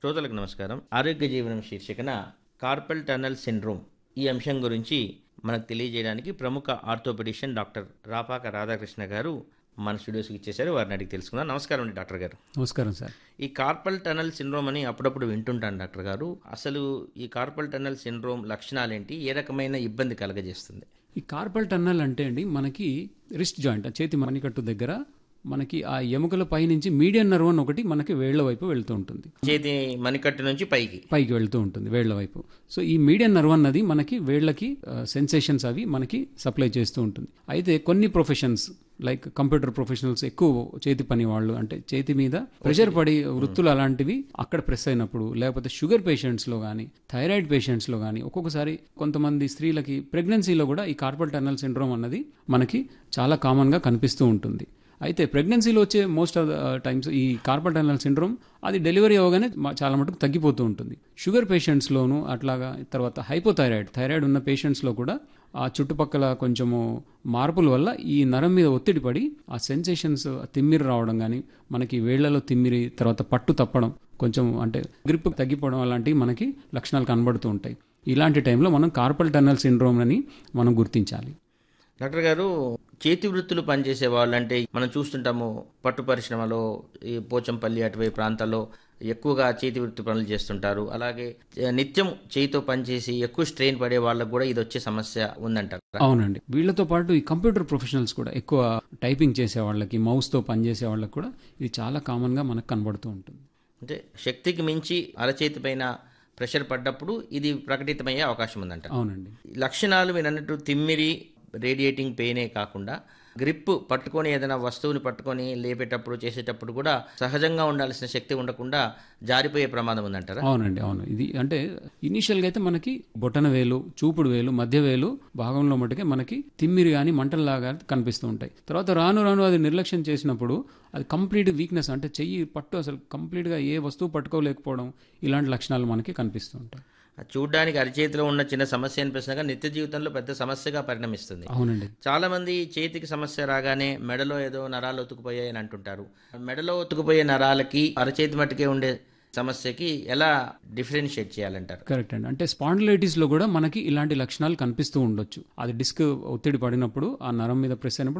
శ్రోతలకు నమస్కారం ఆరోగ్య జీవనం శీర్షికన కార్పల్ టనల్ సిండ్రోమ్ ఈ అంశం గురించి మనకు తెలియజేయడానికి ప్రముఖ ఆర్థోపెడిషియన్ డాక్టర్ రాపాక రాధాకృష్ణ గారు మన స్టూడియోస్కి ఇచ్చేశారు వారిని అడిగి తెలుసుకుందాం నమస్కారం అండి డాక్టర్ గారు నమస్కారం సార్ ఈ కార్పల్ టనల్ సిండ్రోమ్ అని అప్పుడప్పుడు వింటుంటాను డాక్టర్ గారు అసలు ఈ కార్పల్ టనల్ సిండ్రోమ్ లక్షణాలేంటి ఏ రకమైన ఇబ్బంది కలగజేస్తుంది ఈ కార్పల్ టన్నల్ అంటే అండి మనకి రిస్ట్ జాయింట్ ఆ చేతి మణికట్టు దగ్గర మనకి ఆ ఎముకల పైనుంచి మీడియం నర్వ్ అని ఒకటి మనకి వేళ్ల వైపు వెళ్తూ ఉంటుంది చేతి మణికట్టు నుంచి పైకి పైకి వెళ్తూ ఉంటుంది వేళ్ల వైపు సో ఈ మీడియం నర్వ్ అన్నది మనకి వేళ్లకి సెన్సేషన్స్ అవి మనకి సప్లై చేస్తూ ఉంటుంది అయితే కొన్ని ప్రొఫెషన్స్ లైక్ కంప్యూటర్ ప్రొఫెషనల్స్ ఎక్కువ చేతి పని వాళ్ళు అంటే చేతి మీద ప్రెషర్ పడి వృత్తులు అలాంటివి అక్కడ ప్రెస్ అయినప్పుడు లేకపోతే షుగర్ పేషెంట్స్లో కానీ థైరాయిడ్ పేషెంట్స్లో కానీ ఒక్కొక్కసారి కొంతమంది స్త్రీలకి ప్రెగ్నెన్సీలో కూడా ఈ కార్పల్ టన్నల్ సిండ్రోమ్ అన్నది మనకి చాలా కామన్గా కనిపిస్తూ ఉంటుంది అయితే ప్రెగ్నెన్సీలో వచ్చే మోస్ట్ ఆఫ్ ద టైమ్స్ ఈ కార్పల్ టనల్ సిండ్రోమ్ అది డెలివరీ అవ్వగానే మ- చాలా మటుకు తగ్గిపోతూ ఉంటుంది షుగర్ పేషెంట్స్లోను అట్లాగా తర్వాత హైపోథైరాయిడ్ థైరాయిడ్ ఉన్న పేషెంట్స్లో కూడా ఆ చుట్టుపక్కల కొంచెము మార్పుల వల్ల ఈ నరం మీద ఒత్తిడి పడి ఆ సెన్సేషన్స్ తిమ్మిరి రావడం కానీ మనకి వేళ్లలో తిమ్మిరి తర్వాత పట్టు తప్పడం కొంచెం అంటే గ్రిప్ తగ్గిపోవడం అలాంటివి మనకి లక్షణాలు కనబడుతూ ఉంటాయి ఇలాంటి టైంలో మనం కార్పల్ టన్నల్ సిండ్రోమ్ అని మనం గుర్తించాలి డాక్టర్ గారు చేతి వృత్తులు పనిచేసే వాళ్ళు అంటే మనం చూస్తుంటాము పట్టు పరిశ్రమలో ఈ పోచంపల్లి అటువైపు ప్రాంతాల్లో ఎక్కువగా చేతి వృత్తి పనులు చేస్తుంటారు అలాగే ఆ, నిత్యం చేయితో పనిచేసి ఎక్కువ స్ట్రెయిన్ పడే వాళ్ళకు కూడా ఇది వచ్చే సమస్య ఉందంటారు అవునండి వీళ్ళతో పాటు ఈ కంప్యూటర్ ప్రొఫెషనల్స్ కూడా ఎక్కువ టైపింగ్ చేసే వాళ్ళకి మౌస్తో పనిచేసే వాళ్ళకి కూడా ఇది చాలా కామన్గా మనకు కనబడుతూ ఉంటుంది అంటే శక్తికి మించి అరచేతి పైన ప్రెషర్ పడ్డప్పుడు ఇది ప్రకటితమయ్యే అవకాశం ఉందంట అవునండి లక్షణాలు మీరు అన్నట్టు తిమ్మిరి రేడియేటింగ్ పెయినే కాకుండా గ్రిప్ పట్టుకొని ఏదైనా వస్తువుని పట్టుకొని లేపేటప్పుడు చేసేటప్పుడు కూడా సహజంగా ఉండాల్సిన శక్తి ఉండకుండా జారిపోయే ప్రమాదం ఉందంటారా అవునండి అవును ఇది అంటే ఇనీషియల్గా అయితే మనకి బొటన వేలు చూపుడు వేలు మధ్య వేలు భాగంలో మటుకే మనకి తిమ్మిరి కానీ మంటల్లాగా కనిపిస్తూ ఉంటాయి తర్వాత రాను రాను అది నిర్లక్ష్యం చేసినప్పుడు అది కంప్లీట్ వీక్నెస్ అంటే చెయ్యి పట్టు అసలు కంప్లీట్గా ఏ వస్తువు పట్టుకోలేకపోవడం ఇలాంటి లక్షణాలు మనకి కనిపిస్తూ ఉంటాయి చూడ్డానికి అరిచేతిలో ఉన్న చిన్న సమస్య అనిపిస్తున్నా నిత్య జీవితంలో పెద్ద సమస్యగా పరిణమిస్తుంది అవునండి చాలా మంది చేతికి సమస్య రాగానే మెడలో ఏదో నరాలు ఒత్తుకుపోయాయని అంటుంటారు మెడలో ఒత్తుకుపోయే నరాలకి అరచేతి మట్టుకే ఉండే సమస్యకి ఎలా డిఫరెన్షియేట్ చేయాలంటారు కరెక్ట్ అండి అంటే స్పాండిలైటిస్ లో కూడా మనకి ఇలాంటి లక్షణాలు కనిపిస్తూ ఉండొచ్చు అది డిస్క్ ఒత్తిడి పడినప్పుడు ఆ నరం మీద ప్రెస్ అయినప్పుడు